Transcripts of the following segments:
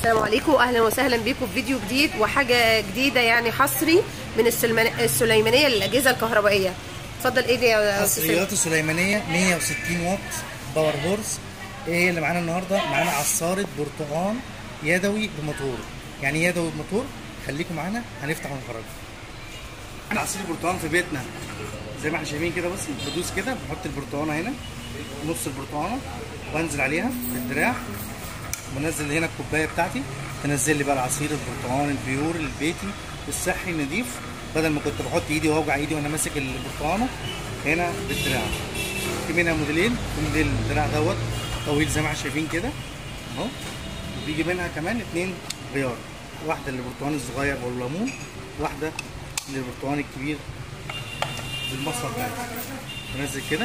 السلام عليكم واهلا وسهلا بكم في فيديو جديد وحاجه جديده يعني حصري من السلمان- السليمانيه للاجهزه الكهربائيه اتفضل ايه دي يا استاذ سليم؟ حصريات السليمانيه 160 واط باور هورس ايه هي اللي معانا النهارده معانا عصاره برتقال يدوي بموتور يعني ايه يدوي بموتور خليكم معانا هنفتح ونخرج احنا عصير برتقال في بيتنا زي ما احنا شايفين كده بص بدوس كده بحط البرتقانه هنا نص البرتقانه وانزل عليها بالدراع ونزل هنا الكوبايه بتاعتي تنزل لي بقى العصير البرتقال البيور البيتي الصحي النضيف بدل ما كنت بحط ايدي واوجع ايدي وانا ماسك البرتقانه هنا بالدراع في منها موديلين في موديل الدراع دوت طويل زي ما احنا شايفين كده اهو وبيجي منها كمان اتنين غيار واحده للبرتقال الصغير والليمون واحده للبرتقال الكبير بالمصفى بتاعتي بنزل كده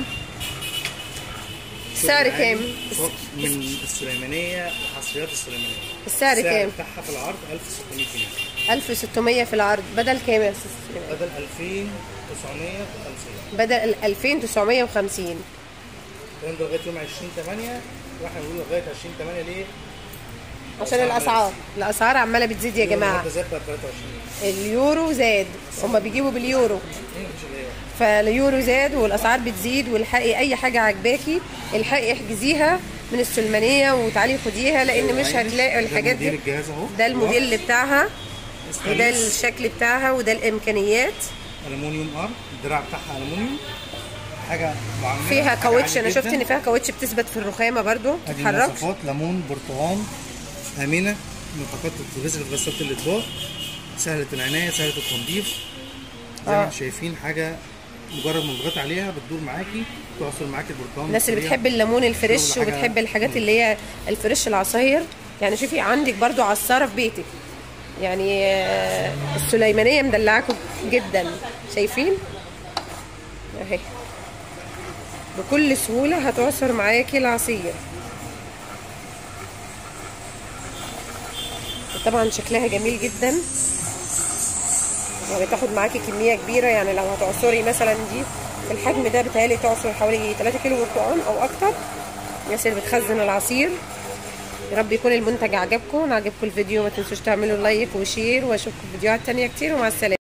السعر كام؟ صوت من السليمانيه وحصريات السليمانيه السعر كام؟ بتاعها في العرض 1600 جنيه 1600 في العرض بدل كام يا استاذ سليمان؟ بدل 2950 بدل ال 2950 الكلام ده لغايه يوم 20 8 واحنا بنقول لغايه 20 8 ليه؟ عشان الاسعار الاسعار عماله بتزيد يا جماعه النهارده زاد بقى 23 اليورو زاد هما بيجيبوا باليورو مفيش اللي هي فاليورو زاد والاسعار بتزيد والحقي اي حاجه عجباكي الحقي احجزيها من السلمانيه وتعالي خديها لان مش هتلاقي الحاجات ده موديل دي الجهاز اهو ده الموديل بتاعها وده ستانلس، الشكل بتاعها وده الامكانيات الومنيوم ار الدراع بتاعها الومنيوم حاجه معمره فيها حاجة كاوتش عالية انا شفت جداً. ان فيها كاوتش بتثبت في الرخامه برضو ما ادي تتحركش المواصفات ليمون برتقال امنه متقطع تتغسل في غساله الاطباق سهله العنايه سهله التنظيف زي ما آه. احنا شايفين حاجه مجرد ما تضغط عليها بتدور معاكي تعصر معاكي البرتقال الناس اللي بطريقة بتحب الليمون الفريش شغل حاجة وبتحب الحاجات اللي هي الفريش العصاير يعني شوفي عندك برضو عصاره في بيتك يعني آه، السليمانيه مدلعاكم جدا شايفين اهي بكل سهوله هتعصر معاكي العصير طبعا شكلها جميل جدا يعني تاخد معاكي كميه كبيره يعني لو هتعصري مثلا دي في الحجم ده بتهيألي تعصر حوالي 3 كيلو برتقال او اكتر الناس اللي بتخزن العصير يا رب يكون المنتج عجبكم عجبكم الفيديو ما تنسوش تعملوا لايك وشير واشوفكم في فيديوهات تانية كتير ومع السلامه